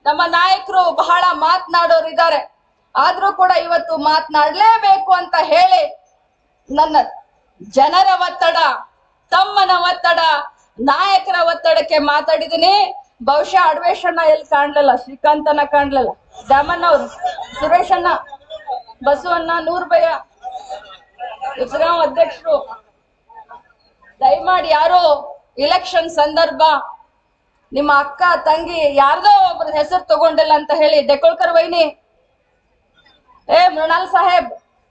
ನಮ್ಮ ನಾಯಕರು ಬಹಳ ಮಾತನಾಡೋರು ಇದ್ದಾರೆ ಆದ್ರೂ ಕೂಡ ಇವತ್ತು ಮಾತನಾಡ್ಲೇಬೇಕು ಅಂತ ಹೇಳಿ ನನ್ನ ಜನರ ಒತ್ತಡ ತಮ್ಮನ ಒತ್ತಡ ನಾಯಕರ ಒತ್ತಡಕ್ಕೆ ಮಾತಾಡಿದೀನಿ ಬಹುಶಃ ಅಡ್ವೇಶನ್ನ ಎಲ್ಲಿ ಕಾಣ್ಲಿಲ್ಲ ಶ್ರೀಕಾಂತನ ಕಾಣ್ಲಿಲ್ಲ ದಾಮಣ್ಣ ಅವ್ರು ಸುರೇಶಣ್ಣ ಬಸವಣ್ಣ ನೂರ್ಬಯ್ಯ ಇಸ್ರಾಂ ಅಧ್ಯಕ್ಷರು ದಯಮಾಡಿ ಯಾರು ಇಲೆಕ್ಷನ್ ಸಂದರ್ಭ ನಿಮ್ಮ ಅಕ್ಕ ತಂಗಿ ಯಾರ್ದೋ ಒಬ್ಬರ ಹೆಸರು ತಗೊಂಡಿಲ್ಲ ಅಂತ ಹೇಳಿ ಡೆಕೋಳ್ಕರ್ ವೈನಿ ಏ ಮೃಣಾಲ್ ಸಾಹೇಬ್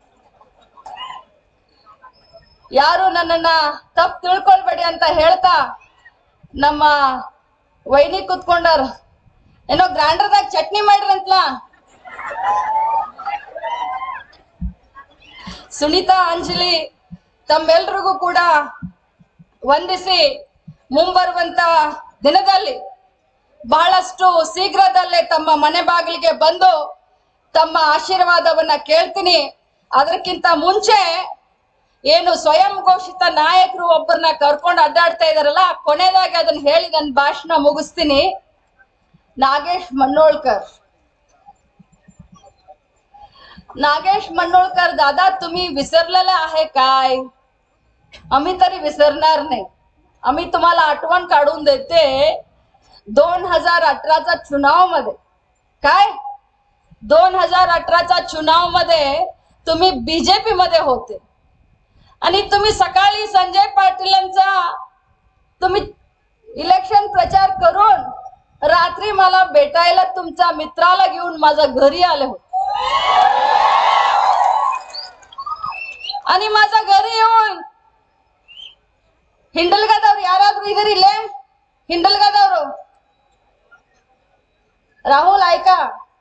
ಯಾರು ನನ್ನನ್ನ ತಪ್ಪು ತಿಳ್ಕೊಳ್ಬೇಡಿ ಅಂತ ಹೇಳ್ತಾ ನಮ್ಮ ವೈನಿ ಕುತ್ಕೊಂಡಾರ ಏನೋ ಗ್ರೈಂಡರ್ದಾಗ ಚಟ್ನಿ ಮಾಡ್ರಂತ್ಲ ಸುನೀತಾ ಅಂಜಲಿ ತಮ್ಮೆಲ್ರಿಗೂ ಕೂಡ ವಂದಿಸಿ ಮುಂಬರುವಂತ ದಿನದಲ್ಲಿ ಬಹಳಷ್ಟು ಶೀಘ್ರದಲ್ಲೇ ತಮ್ಮ ಮನೆ ಬಾಗಿಲಿಗೆ ಬಂದು ತಮ್ಮ ಆಶೀರ್ವಾದವನ್ನ ಕೇಳ್ತೀನಿ ಅದಕ್ಕಿಂತ ಮುಂಚೆ ಏನು ಸ್ವಯಂ ಘೋಷಿತ ನಾಯಕರು ಒಬ್ಬರನ್ನ ಕರ್ಕೊಂಡು ಅಡ್ಡಾಡ್ತಾ ಇದಾರಲ್ಲ ಕೊನೆದಾಗಿ ಅದನ್ನ ಹೇಳಿ ನನ್ನ ಭಾಷಣ ಮುಗಿಸ್ತೀನಿ ನಾಗೇಶ್ ಮನ್ನೋಳ್ಕರ್ नागेश मंडोळकर दादा तुम्ही विसरलेले आहे काय आम्ही तरी विसरणार नाही आम्ही तुम्हाला आठवण काढून देते दोन हजार अठराचा चुनाव मध्ये काय दोन हजार अठराचा चुनाव मध्ये तुम्ही बीजेपी मध्ये होते आणि तुम्ही सकाळी संजय पाटीलांचा तुम्ही इलेक्शन प्रचार करून रात्री मला भेटायला तुमच्या मित्राला घेऊन माझ्या घरी आले होते आणि माझ्या घरी येऊन ಹಿಂಡಲ್ಗದವ್ರು ಯಾರಾದ್ರೂ ಇದರಿಲ್ಲೇ ಹಿಂಡಲ್ಗದವ್ರು राहुल ऐका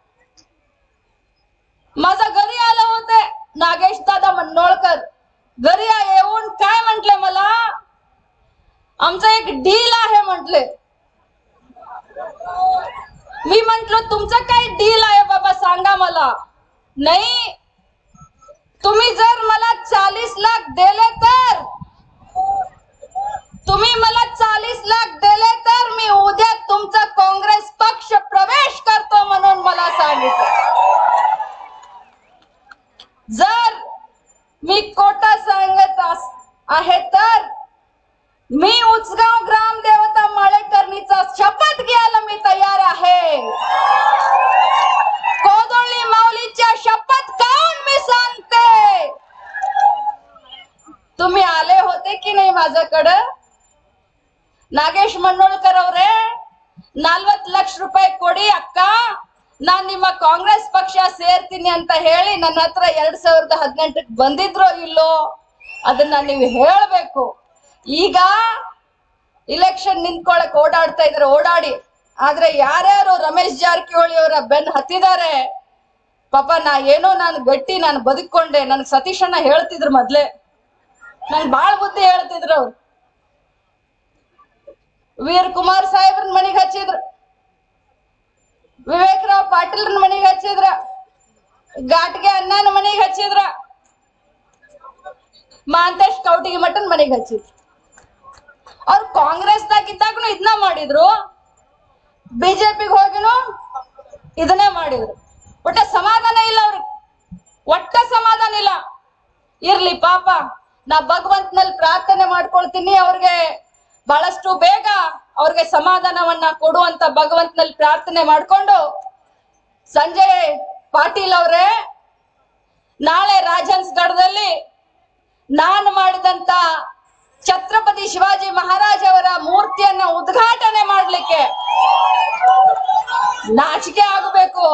माझा घरी आलं होते नागेश दादा मंडोळकर घरी येऊन काय म्हंटले मला आमचं एक डील आहे म्हंटले मी म्हंटल तुमचं काय डील आहे बाबा सांगा मला नाही तुम्ही जर मला चाळीस लाख दिले तर तुम्ही मला चाळीस लाख दिले तर मी उद्या तुमचा काँग्रेस पक्ष प्रवेश करतो म्हणून मला सांगितलं जर मी कोटा सांगत अस- आहे तर मी उचगाव ग्राम देवता माळेकर्णीचा शपथ घ्यायला मी तयार आहे कोदोळी माऊलीच्या शपथ काऊन मी सांगते तुम्ही आले होते की नाही माझ्याकडं ನಾಗೇಶ್ ಮಣ್ಣೋಳ್ಕರ್ ಅವರೇ ನಲ್ವತ್ ಲಕ್ಷ ರೂಪಾಯಿ ಕೊಡಿ ಅಕ್ಕ ನಾನ್ ನಿಮ್ಮ ಕಾಂಗ್ರೆಸ್ ಪಕ್ಷ ಸೇರ್ತೀನಿ ಅಂತ ಹೇಳಿ ನನ್ನ ಹತ್ರ ಎರಡ್ ಸಾವಿರದ ಹದಿನೆಂಟಕ್ಕೆ ಬಂದಿದ್ರೋ ಇಲ್ಲೋ ಅದನ್ನ ನೀವು ಹೇಳ್ಬೇಕು ಈಗ ಇಲೆಕ್ಷನ್ ನಿಂತ್ಕೊಳಕ್ ಓಡಾಡ್ತಾ ಇದ್ರೆ ಓಡಾಡಿ ಆದ್ರೆ ಯಾರ್ಯಾರು ರಮೇಶ್ ಜಾರಕಿಹೊಳಿ ಅವರ ಬೆನ್ ಹತ್ತಿದ್ದಾರೆ ಪಾಪ ನಾ ಏನೋ ನಾನು ಗಟ್ಟಿ ನಾನು ಬದುಕೊಂಡೆ ನನ್ಗೆ ಸತೀಶ್ ಅಣ್ಣ ಹೇಳ್ತಿದ್ರು ಮೊದ್ಲೇ ನನ್ ಬಾಳ್ ಬುದ್ಧಿ ಹೇಳ್ತಿದ್ರು ಅವ್ರು ವೀರ್ ಕುಮಾರ್ ಸಾಹೇಬ್ರನ್ ಮನೆಗೆ ಹಚ್ಚಿದ್ರ ವಿವೇಕರಾವ್ ಪಾಟೀಲ್ರನ್ ಮನೆಗೆ ಹಚ್ಚಿದ್ರ ಘಾಟ್ಗೆ ಅಣ್ಣನ ಮನೆಗೆ ಹಚ್ಚಿದ್ರ ಮಾಂತೇಶ್ ಕೌಟಿಗೆ ಮಠನ್ ಮನೆಗೆ ಹಚ್ಚಿದ್ರು ಅವ್ರು ಕಾಂಗ್ರೆಸ್ದಾಗ ಇದ್ದಾಗನು ಇದನ್ನ ಮಾಡಿದ್ರು ಬಿಜೆಪಿಗೆ ಹೋಗಿನು ಇದನ್ನೇ ಮಾಡಿದ್ರು ಒಟ್ಟ ಸಮಾಧಾನ ಇಲ್ಲ ಅವ್ರಿಗೆ ಒಟ್ಟ ಸಮಾಧಾನ ಇಲ್ಲ ಇರ್ಲಿ ಪಾಪ ನಾ ಭಗವಂತನಲ್ಲಿ ಪ್ರಾರ್ಥನೆ ಮಾಡ್ಕೊಳ್ತೀನಿ ಅವ್ರಿಗೆ ಬಹಳಷ್ಟು ಬೇಗ ಅವ್ರಿಗೆ ಸಮಾಧಾನವನ್ನ ಕೊಡುವಂತ ಭಗವಂತನಲ್ಲಿ ಪ್ರಾರ್ಥನೆ ಮಾಡ್ಕೊಂಡು ಸಂಜಯ್ ಪಾಟೀಲ್ ಅವರೇ ನಾಳೆ ರಾಜನ್ಸ್ಗಢದಲ್ಲಿ ನಾನು ಮಾಡಿದಂತ ಛತ್ರಪತಿ ಶಿವಾಜಿ ಮಹಾರಾಜ್ ಅವರ ಮೂರ್ತಿಯನ್ನ ಉದ್ಘಾಟನೆ ಮಾಡ್ಲಿಕ್ಕೆ ನಾಚಿಕೆ ಆಗಬೇಕು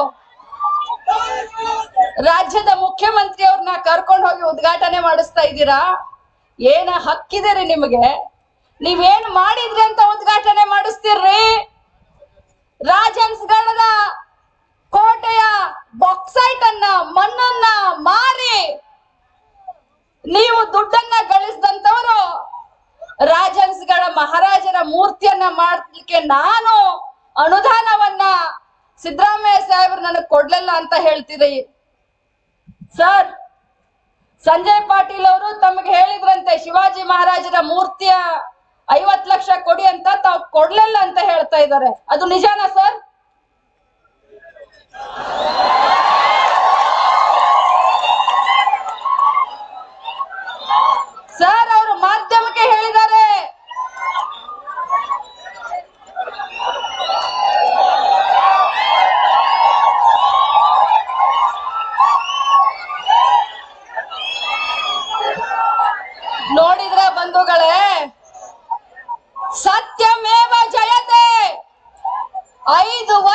ರಾಜ್ಯದ ಮುಖ್ಯಮಂತ್ರಿ ಅವ್ರನ್ನ ಕರ್ಕೊಂಡು ಹೋಗಿ ಉದ್ಘಾಟನೆ ಮಾಡಿಸ್ತಾ ಇದ್ದೀರಾ ಏನ ಹಕ್ಕಿದೆ ರೀ ನಿಮಗೆ ನೀವೇನ್ ಮಾಡಿದ್ರಿ ಅಂತ ಉದ್ಘಾಟನೆ ಮಾಡಿಸ್ತೀರ್ರಿ ರಾಜನ್ಸ್ಗಢದ ಕೋಟೆಯ ಬಾಕ್ಸೈಟ್ ಅನ್ನ ಮಣ್ಣನ್ನ ಮಾರಿ ನೀವು ದುಡ್ಡನ್ನ ಗಳಿಸಿದಂತವರು ರಾಜನ್ಸ್ಗಢ ಮಹಾರಾಜರ ಮೂರ್ತಿಯನ್ನ ಮಾಡ್ಲಿಕ್ಕೆ ನಾನು ಅನುದಾನವನ್ನ ಸಿದ್ದರಾಮಯ್ಯ ಸಾಹೇಬ್ರು ನನಗೆ ಕೊಡ್ಲಿಲ್ಲ ಅಂತ ಹೇಳ್ತೀರಿ ಸರ್ ಸಂಜಯ್ ಪಾಟೀಲ್ ಅವರು ತಮಗೆ ಹೇಳಿದ್ರಂತೆ ಶಿವಾಜಿ ಮಹಾರಾಜರ ಮೂರ್ತಿಯ ಐವತ್ ಲಕ್ಷ ಕೊಡಿ ಅಂತ ತಾವು ಕೊಡ್ಲಿಲ್ಲ ಅಂತ ಹೇಳ್ತಾ ಇದ್ದಾರೆ ಅದು ನಿಜಾನಾ ಸರ್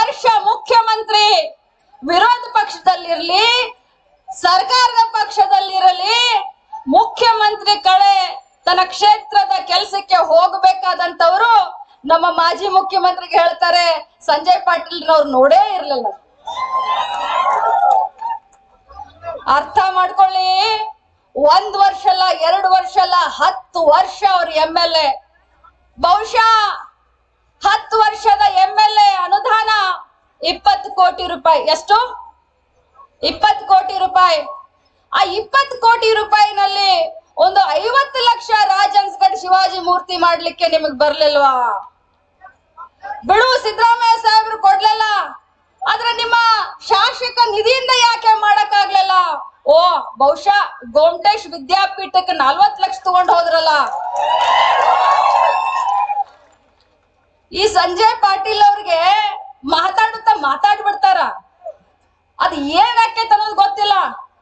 ವರ್ಷ ಮುಖ್ಯಮಂತ್ರಿ ವಿರೋಧ ಪಕ್ಷದಲ್ಲಿರ್ಲಿ ಸರ್ಕಾರದ ಪಕ್ಷದಲ್ಲಿರಲಿ ಮುಖ್ಯಮಂತ್ರಿ ಕಳೆ ತನ್ನ ಕ್ಷೇತ್ರದ ಕೆಲಸಕ್ಕೆ ಹೋಗಬೇಕಾದಂತವ್ರು ನಮ್ಮ ಮಾಜಿ ಮುಖ್ಯಮಂತ್ರಿಗೆ ಹೇಳ್ತಾರೆ ಸಂಜಯ್ ಪಾಟೀಲ್ನವ್ರು ನೋಡೇ ಇರ್ಲಿಲ್ಲ ಅರ್ಥ ಮಾಡ್ಕೊಳ್ಳಿ ಒಂದ್ ವರ್ಷ ಅಲ್ಲ ಎರಡು ವರ್ಷ ಅಲ್ಲ ಹತ್ತು ವರ್ಷ ಅವ್ರ ಎಂ ಎಲ್ ಎ ಬಹುಶಃ ಹತ್ತು ವರ್ಷದ ಎಂ ಎಲ್ ಎ ಅನುದಾನ ಇಪ್ಪತ್ತು ಕೋಟಿ ರೂಪಾಯಿ ಎಷ್ಟು ಇಪ್ಪತ್ತು ಕೋಟಿ ರೂಪಾಯಿ ಆ ಇಪ್ಪತ್ತು ಕೋಟಿ ರೂಪಾಯಿನಲ್ಲಿ ಒಂದು ಐವತ್ತು ಲಕ್ಷ ರಾಜನ್ಸ್ಗಡ್ ಶಿವಾಜಿ ಮೂರ್ತಿ ಮಾಡ್ಲಿಕ್ಕೆ ನಿಮಗ್ ಬರ್ಲಿಲ್ವಾ ಬಿಡು ಸಿದ್ದರಾಮಯ್ಯ ಸಾಹೇಬ್ರು ಕೊಡ್ಲಿಲ್ಲ ಆದ್ರೆ ನಿಮ್ಮ ಶಾಸಕ ನಿಧಿಯಿಂದ ಯಾಕೆ ಮಾಡಕ್ಕಾಗ್ಲಿಲ್ಲ ಓ ಬಹುಶಃ ಗೋಮಟೇಶ್ ವಿದ್ಯಾಪೀಠಕ್ಕೆ ನಲ್ವತ್ ಲಕ್ಷ ತಗೊಂಡ್ ಹೋದ್ರಲ್ಲ ಈ ಸಂಜಯ್ ಪಾಟೀಲ್ ಅವ್ರಿಗೆ ಮಾತಾಡುತ್ತಾ ಮಾತಾಡ್ಬಿಡ್ತಾರ ಅದ್ ಏನ್ ಆಕೈತೆ ಅನ್ನೋದು ಗೊತ್ತಿಲ್ಲ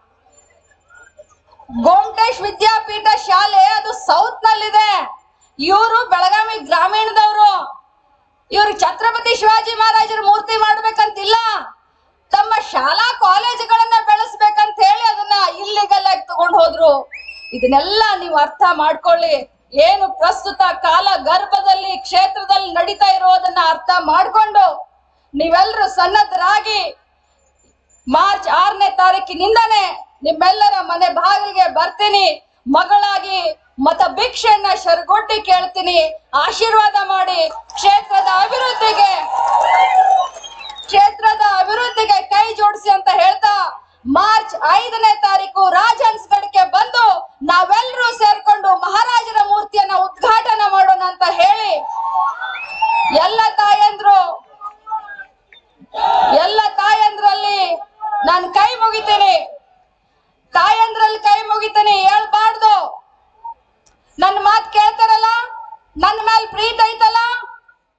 ಗೋಮಟೇಶ್ ವಿದ್ಯಾಪೀಠ ಶಾಲೆ ಅದು ಸೌತ್ ನಲ್ಲಿದೆ ಇವರು ಬೆಳಗಾವಿ ಗ್ರಾಮೀಣದವರು ಇವ್ರು ಛತ್ರಪತಿ ಶಿವಾಜಿ ಮಹಾರಾಜರ ಮೂರ್ತಿ ಮಾಡ್ಬೇಕಂತಿಲ್ಲ ತಮ್ಮ ಶಾಲಾ ಕಾಲೇಜುಗಳನ್ನ ಬೆಳೆಸ್ಬೇಕಂತ ಹೇಳಿ ಅದನ್ನ ಇಲ್ಲಿಗಲ್ ಆಗಿ ತಗೊಂಡ್ ಹೋದ್ರು ಇದನ್ನೆಲ್ಲ ನೀವು ಅರ್ಥ ಮಾಡ್ಕೊಳ್ಳಿ ಏನು ಪ್ರಸ್ತುತ ಕಾಲ ಗರ್ಭದಲ್ಲಿ ಕ್ಷೇತ್ರದಲ್ಲಿ ನಡೀತಾ ಇರೋದನ್ನ ಅರ್ಥ ಮಾಡ್ಕೊಂಡು ನೀವೆಲ್ಲರೂ ಸನ್ನದ್ಧರಾಗಿ ಮಾರ್ಚ್ ಆರನೇ ತಾರೀಕಿನಿಂದಾನೇ ನಿಮ್ಮೆಲ್ಲರ ಮನೆ ಬಾಗಿಲಿಗೆ ಬರ್ತೀನಿ ಮಗಳಾಗಿ ಮತ ಭಿಕ್ಷೆಯನ್ನ ಶರಗೊಟ್ಟಿ ಕೇಳ್ತೀನಿ ಆಶೀರ್ವಾದ ಮಾಡಿ ಕ್ಷೇತ್ರದ ಅಭಿವೃದ್ಧಿಗೆ ಕ್ಷೇತ್ರದ ಅಭಿವೃದ್ಧಿಗೆ ಕೈ ಜೋಡಿಸಿ ಅಂತ ಹೇಳ್ತಾ ಮಾರ್ಚ್ ಐದನೇ ತಾರೀಕು ರಾಜಹನ್ಸ್ಗಡ್ಗೆ